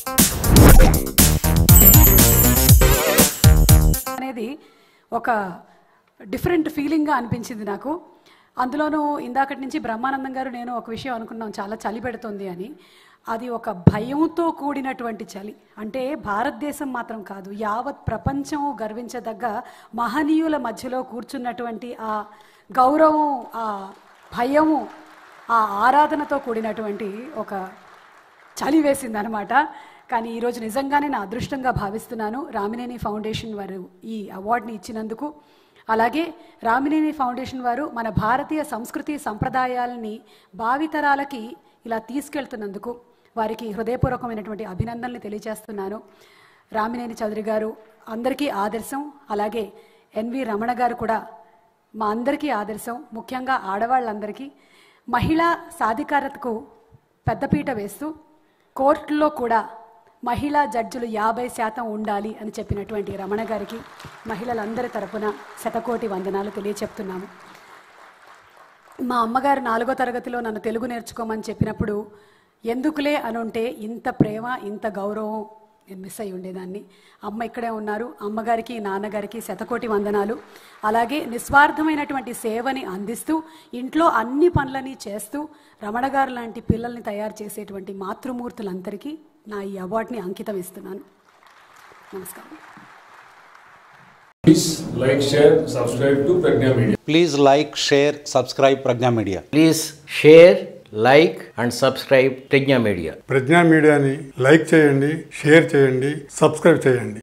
అనేది ఒక డిఫరెంట్ ఫీలింగ్గా అనిపించింది నాకు అందులోనూ ఇందాకటి నుంచి బ్రహ్మానందం గారు నేను ఒక విషయం అనుకున్నాం చాలా చలి పెడుతుంది అని అది ఒక భయంతో కూడినటువంటి చలి అంటే భారతదేశం మాత్రం కాదు యావత్ ప్రపంచం గర్వించదగ్గ మహనీయుల మధ్యలో కూర్చున్నటువంటి ఆ గౌరవం ఆ భయము ఆ ఆరాధనతో కూడినటువంటి ఒక చలి వేసింది అనమాట కానీ ఈరోజు నిజంగానే నా అదృష్టంగా భావిస్తున్నాను రామినేని ఫౌండేషన్ వారు ఈ అవార్డుని ఇచ్చినందుకు అలాగే రామినేని ఫౌండేషన్ వారు మన భారతీయ సంస్కృతి సంప్రదాయాలని భావితరాలకి ఇలా తీసుకెళ్తున్నందుకు వారికి హృదయపూర్వకమైనటువంటి అభినందనలు తెలియజేస్తున్నాను రామినేని చౌదరి గారు అందరికీ ఆదర్శం అలాగే ఎన్వి రమణ గారు కూడా మా అందరికీ ఆదర్శం ముఖ్యంగా ఆడవాళ్ళందరికీ మహిళా సాధికారతకు పెద్దపీట వేస్తూ కోర్టులో కూడా మహిళా జడ్జిలు యాభై శాతం ఉండాలి అని చెప్పినటువంటి రమణ గారికి మహిళలందరి తరపున శతకోటి వందనాలు తెలియచెప్తున్నాము మా అమ్మగారు నాలుగో తరగతిలో నన్ను తెలుగు నేర్చుకోమని చెప్పినప్పుడు ఎందుకులే అనుంటే ఇంత ప్రేమ ఇంత గౌరవం నేను మిస్ అయి ఉండేదాన్ని అమ్మ ఇక్కడే ఉన్నారు అమ్మగారికి నాన్నగారికి శతకోటి వందనాలు అలాగే నిస్వార్థమైనటువంటి సేవని అందిస్తూ ఇంట్లో అన్ని పనులని చేస్తూ రమణ గారు లాంటి పిల్లల్ని తయారు చేసేటువంటి మాతృమూర్తులందరికీ నా ఈ అవార్డుని అంకితం ఇస్తున్నాను నమస్కారం Please like, share, subscribe to Pragna Media. Please like, share, subscribe Pragna Media. Please share, like and subscribe Pragna Media. ప్రజ్ఞా మీడియాని లైక్ చేయండి షేర్ చేయండి సబ్స్క్రైబ్ చేయండి